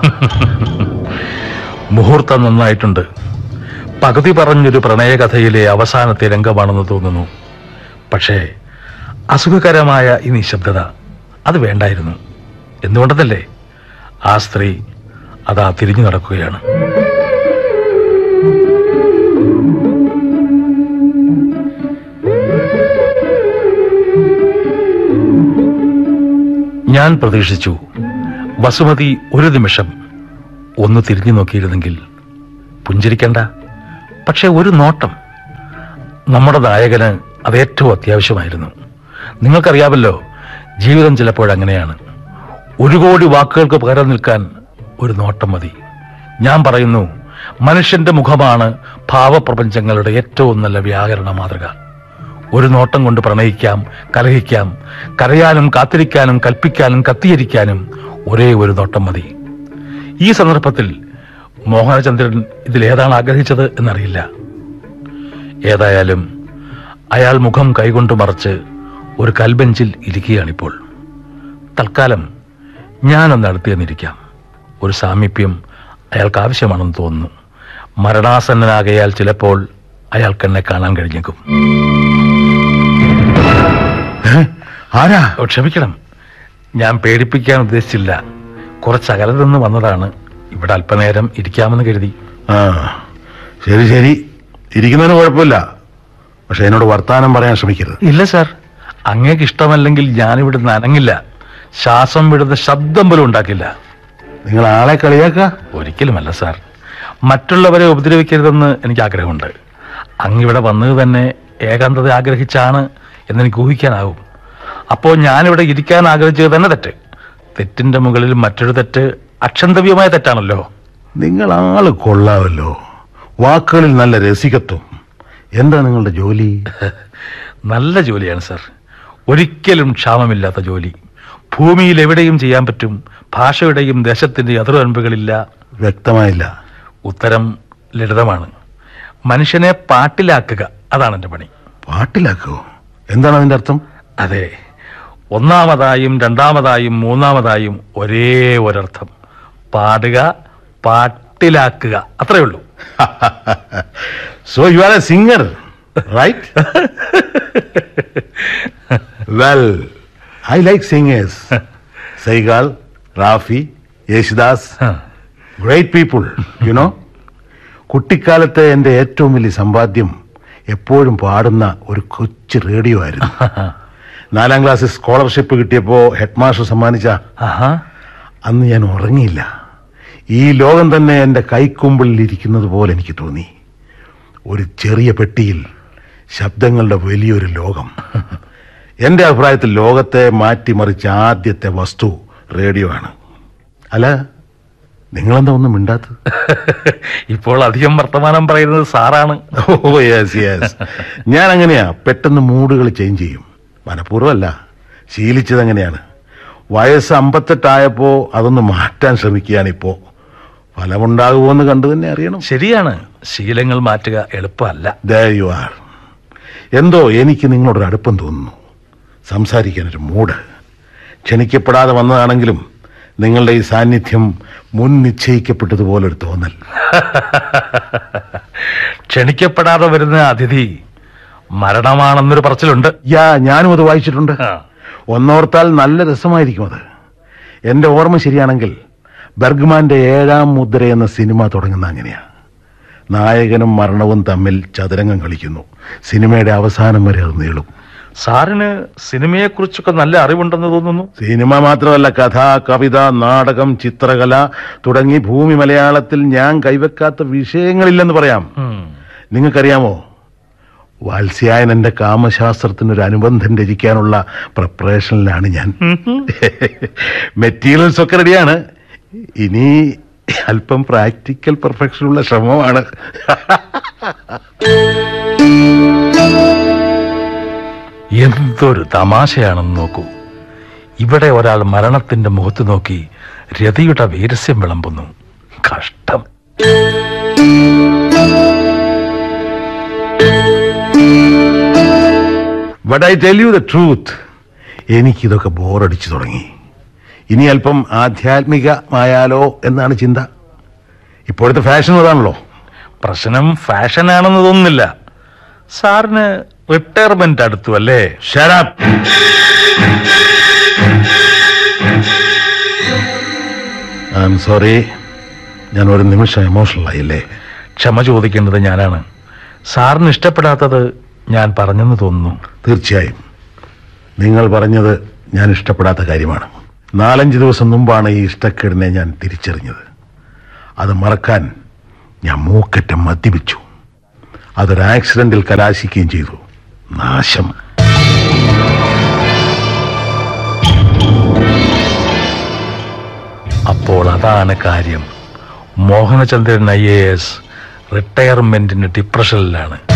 മുഹൂർത്തം നന്നായിട്ടുണ്ട് പകുതി പറഞ്ഞൊരു പ്രണയകഥയിലെ അവസാനത്തെ രംഗമാണെന്ന് തോന്നുന്നു പക്ഷേ അസുഖകരമായ ഈ നിശബ്ദത അത് വേണ്ടായിരുന്നു എന്തുകൊണ്ടതല്ലേ ആ സ്ത്രീ അതാ തിരിഞ്ഞു നടക്കുകയാണ് ഞാൻ പ്രതീക്ഷിച്ചു വസുമതി ഒരു നിമിഷം ഒന്ന് തിരിഞ്ഞു നോക്കിയിരുന്നെങ്കിൽ പുഞ്ചിരിക്കണ്ട പക്ഷെ ഒരു നോട്ടം നമ്മുടെ നായകന് അത് ഏറ്റവും അത്യാവശ്യമായിരുന്നു നിങ്ങൾക്കറിയാമല്ലോ ജീവിതം ചിലപ്പോഴങ്ങനെയാണ് ഒരു കോടി വാക്കുകൾക്ക് പകരം നിൽക്കാൻ ഒരു നോട്ടം മതി ഞാൻ പറയുന്നു മനുഷ്യന്റെ മുഖമാണ് ഭാവപ്രപഞ്ചങ്ങളുടെ ഏറ്റവും നല്ല വ്യാകരണ മാതൃക ഒരു നോട്ടം കൊണ്ട് പ്രണയിക്കാം കലഹിക്കാം കരയാനും കാത്തിരിക്കാനും കൽപ്പിക്കാനും കത്തിയിരിക്കാനും ഒരേ ഒരു നോട്ടം മതി ഈ സന്ദർഭത്തിൽ മോഹനചന്ദ്രൻ ഇതിലേതാണ് ആഗ്രഹിച്ചത് എന്നറിയില്ല ഏതായാലും അയാൾ മുഖം കൈകൊണ്ട് മറച്ച് ഒരു കൽബെഞ്ചിൽ ഇരിക്കുകയാണിപ്പോൾ തൽക്കാലം ഞാനൊന്ന് അടുത്ത് ചെന്നിരിക്കാം ഒരു സാമീപ്യം അയാൾക്ക് ആവശ്യമാണെന്ന് തോന്നുന്നു മരണാസന്നനാകയാൽ ചിലപ്പോൾ അയാൾക്ക് എന്നെ കാണാൻ കഴിഞ്ഞേക്കും ആരാ ഓ, ക്ഷമിക്കണം ഞാൻ പേടിപ്പിക്കാൻ ഉദ്ദേശിച്ചില്ല കുറച്ച് അകലെ നിന്ന് വന്നതാണ് ഇവിടെ അല്പനേരം ഇരിക്കാമെന്ന് കരുതി ആ ശരി ശരി ഇരിക്കുന്നതിന് കുഴപ്പമില്ല പക്ഷെ എന്നോട് വർത്താനം പറയാൻ ശ്രമിക്കരുത് ഇല്ല സാർ അങ്ങേക്ക് ഇഷ്ടമല്ലെങ്കിൽ ഞാനിവിടെ നനങ്ങില്ല ശ്വാസം വിടുന്ന ശബ്ദം പോലും ഉണ്ടാക്കില്ല നിങ്ങൾ ആളെ കളിയാക്ക ഒരിക്കലുമല്ല സാർ മറ്റുള്ളവരെ ഉപദ്രവിക്കരുതെന്ന് എനിക്ക് ആഗ്രഹമുണ്ട് അങ്ങിവിടെ വന്നത് തന്നെ ഏകാന്തത ആഗ്രഹിച്ചാണ് എന്നെനിക്ക് ഊഹിക്കാനാവും അപ്പോൾ ഞാനിവിടെ ഇരിക്കാൻ ആഗ്രഹിച്ചത് തന്നെ തെറ്റ് തെറ്റിന്റെ മുകളിൽ മറ്റൊരു തെറ്റ് അക്ഷന്തവ്യമായ തെറ്റാണല്ലോ നിങ്ങൾ ആള് കൊള്ളാവല്ലോ വാക്കുകളിൽ നല്ല രസികത്വം എന്താ നിങ്ങളുടെ ജോലി നല്ല ജോലിയാണ് സാർ ഒരിക്കലും ക്ഷാമമില്ലാത്ത ജോലി ഭൂമിയിൽ എവിടെയും ചെയ്യാൻ പറ്റും ഭാഷയുടെയും ദേശത്തിന്റെയും അതിർവരമ്പുകളില്ല വ്യക്തമായില്ല ഉത്തരം ലളിതമാണ് മനുഷ്യനെ പാട്ടിലാക്കുക അതാണ് എൻ്റെ പണി പാട്ടിലാക്കോ എന്താണ് അതിന്റെ അർത്ഥം അതെ ഒന്നാമതായും രണ്ടാമതായും മൂന്നാമതായും ഒരേ ഒരർത്ഥം പാടുക പാട്ടിലാക്കുക അത്രയേ ഉള്ളൂ so you are a singer right well I like singers Saigal Rafi Yesudas great people you know കുട്ടിക്കാലത്തെ എൻ്റെ ഏറ്റവും വലിയ സമ്പാദ്യം എപ്പോഴും പാടുന്ന ഒരു കൊച്ചു റേഡിയോ ആയിരുന്നു നാലാം ക്ലാസ്സിൽ സ്കോളർഷിപ്പ് കിട്ടിയപ്പോൾ ഹെഡ് മാസ്റ്റർ സമ്മാനിച്ച ആഹാ അന്ന് ഞാൻ ഉറങ്ങിയില്ല ഈ ലോകം തന്നെ എൻ്റെ കൈക്കുമ്പിളിൽ ഇരിക്കുന്നത് പോലെ എനിക്ക് തോന്നി ഒരു ചെറിയ പെട്ടിയിൽ ശബ്ദങ്ങളുടെ വലിയൊരു ലോകം എൻ്റെ അഭിപ്രായത്തിൽ ലോകത്തെ മാറ്റിമറിച്ച ആദ്യത്തെ വസ്തു റേഡിയോ ആണ് അല്ല നിങ്ങളെന്താ ഒന്നും മിണ്ടാത്തത് ഇപ്പോൾ അധികം വർത്തമാനം പറയുന്നത് സാറാണ് ഓ യെസ് യെസ് ഞാൻ അങ്ങനെയാ പെട്ടെന്ന് മൂഡുകൾ ചേഞ്ച് ചെയ്യും മനഃപൂർവ്വമല്ല ശീലിച്ചത് അങ്ങനെയാണ് വയസ്സ് അമ്പത്തെട്ടായപ്പോ അതൊന്ന് മാറ്റാൻ ശ്രമിക്കുകയാണ് ഇപ്പോ ഫലമുണ്ടാകുമോ എന്ന് കണ്ടു തന്നെ അറിയണം ശരിയാണ് ശീലങ്ങൾ മാറ്റുക എളുപ്പമല്ല There you are. എന്തോ എനിക്ക് നിങ്ങളോടൊരു അടുപ്പം തോന്നുന്നു സംസാരിക്കാനൊരു മൂഡ് ക്ഷണിക്കപ്പെടാതെ വന്നതാണെങ്കിലും നിങ്ങളുടെ ഈ സാന്നിധ്യം മുൻ നിശ്ചയിക്കപ്പെട്ടതുപോലൊരു തോന്നൽ ക്ഷണിക്കപ്പെടാതെ വരുന്ന അതിഥി മരണമാണെന്നൊരു പറച്ചിലുണ്ട് യാ ഞാനും അത് വായിച്ചിട്ടുണ്ട് ആ. ഒന്നോർത്താൽ നല്ല രസമായിരിക്കും അത് എന്റെ ഓർമ്മ ശരിയാണെങ്കിൽ ബർഗ്മാന്റെ ഏഴാം മുദ്ര എന്ന സിനിമ തുടങ്ങുന്ന അങ്ങനെയാ നായകനും മരണവും തമ്മിൽ ചതുരംഗം കളിക്കുന്നു സിനിമയുടെ അവസാനം വരെ അത് നീളും സാറിന് സിനിമയെക്കുറിച്ചൊക്കെ നല്ല അറിവുണ്ടെന്ന് തോന്നുന്നു സിനിമ മാത്രമല്ല കഥ കവിത നാടകം ചിത്രകല തുടങ്ങി ഭൂമി മലയാളത്തിൽ ഞാൻ കൈവെക്കാത്ത വിഷയങ്ങളില്ലെന്ന് പറയാം ഉം. നിങ്ങൾക്കറിയാമോ വാത്സ്യായൻ എന്റെ കാമശാസ്ത്രത്തിനൊരു അനുബന്ധം രചിക്കാനുള്ള പ്രിപ്പറേഷനിലാണ് ഞാൻ മെറ്റീരിയൽസ് ഒക്കെ റെഡിയാണ് ഇനി അല്പം പ്രാക്ടിക്കൽ പെർഫെക്ഷനുള്ള ശ്രമമാണ് എന്തൊരു തമാശയാണെന്ന് നോക്കൂ ഇവിടെ ഒരാൾ മരണത്തിന്റെ മുഖത്ത് നോക്കി രതിയുടെ വീരസ്യം വിളമ്പുന്നു കഷ്ടം but I tell you the truth എനിക്കിതൊക്കെ ബോറടിച്ചു തുടങ്ങി ഇനി അല്പം ആധ്യാത്മികമായാലോ എന്നാണ് ചിന്ത ഇപ്പോഴത്തെ ഫാഷൻ അതാണല്ലോ പ്രശ്നം ഫാഷനാണെന്ന് തോന്നുന്നില്ല സാറിന് റിട്ടയർമെന്റ് അടുത്തു അല്ലേ ഷരാപ്പ് ഐ എം സോറി ഞാൻ ഒരു നിമിഷം എമോഷണൽ ആയില്ലേ ക്ഷമ ചോദിക്കേണ്ടത് ഞാനാണ് സാറിന് ഇഷ്ടപ്പെടാത്തത് ഞാൻ പറഞ്ഞെന്ന് തോന്നുന്നു തീർച്ചയായും നിങ്ങൾ പറഞ്ഞത് ഞാൻ ഇഷ്ടപ്പെടാത്ത കാര്യമാണ് നാലഞ്ച് ദിവസം മുമ്പാണ് ഈ ഇഷ്ടക്കേടിനെ ഞാൻ തിരിച്ചറിഞ്ഞത് അത് മറക്കാൻ ഞാൻ മൂക്കറ്റം മദ്യപിച്ചു അതൊരു ആക്സിഡന്റിൽ കലാശിക്കുകയും ചെയ്തു നാശം അപ്പോൾ അതാണ് കാര്യം മോഹനചന്ദ്രൻ ഐ എ എസ് റിട്ടയർമെന്റിന് ഡിപ്രഷനിലാണ്